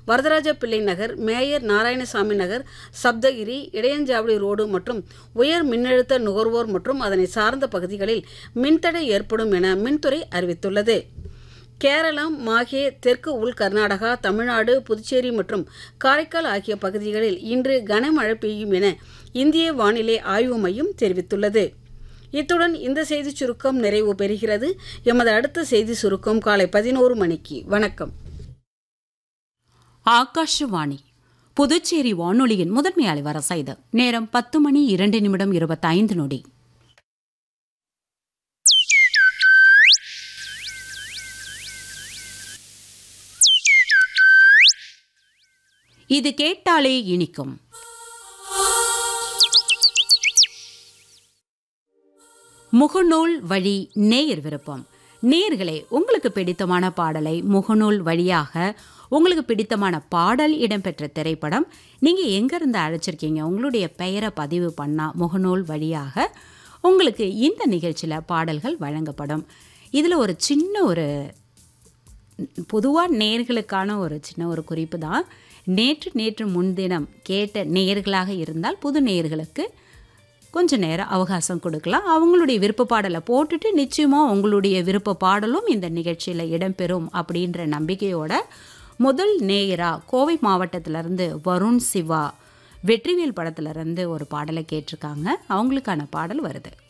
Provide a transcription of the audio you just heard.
Varadaraja Pillai Nagar mayor Narayanasamy Nagar Sapthagiri Idayanchavadi road மற்றும் உயர் மின்னழுத்த நுகர்வோர் மற்றும் அதனை சார்ந்த பகுதிகளில் மின்தடை ஏற்படும் என மின்துறை அறிவித்துள்ளது கேரளம் மாஹே தெற்கு உள் கர்நாடகா தமிழ்நாடு புதுச்சேரி மற்றும் காரைக்கால் ஆகிய பகுதிகளில் இன்று கனமழை பெய்யும் என இந்திய வானிலை ஆய்வு மையம் தெரிவித்துள்ளது இத்துடன் இந்த செய்திச் சுருக்கம் நிறைவு பெறுகிறது எமது அடுத்த செய்தி சுருக்கம் காலை பதினோரு மணிக்கு வணக்கம் ஆகாஷவாணி புதுச்சேரி வானொலியின் முதன்மை அலைவரசை இது நேரம் பத்து மணி இரண்டு நிமிடம் இருபத்தைந்து நொடி இது கேட்டாலே இனிக்கும் முகநூல் வழி நேயர் விருப்பம் நேயர்களே உங்களுக்கு பிடித்தமான பாடலை முகநூல் வழியாக உங்களுக்கு பிடித்தமான பாடல் இடம்பெற்ற திரைப்படம் நீங்கள் எங்கேருந்து அழைச்சிருக்கீங்க உங்களுடைய பெயரை பதிவு பண்ணால் முகநூல் வழியாக உங்களுக்கு இந்த நிகழ்ச்சியில் பாடல்கள் வழங்கப்படும் இதில் ஒரு சின்ன ஒரு பொதுவாக நேர்களுக்கான ஒரு சின்ன ஒரு குறிப்பு தான் நேற்று நேற்று முன்தினம் கேட்ட நேர்களாக இருந்தால் புது நேர்களுக்கு கொஞ்ச நேரம் அவகாசம் கொடுக்கலாம் அவங்களுடைய விருப்ப பாடலை போட்டுட்டு நிச்சயமாக உங்களுடைய விருப்ப பாடலும் இந்த நிகழ்ச்சியில் இடம்பெறும் அப்படின்ற நம்பிக்கையோட முதல் நேயரா கோவை மாவட்டத்திலேருந்து வருண் சிவா வெற்றிவேல் படத்துலேருந்து ஒரு பாடலை கேட்டிருக்காங்க அவங்களுக்கான பாடல் வருது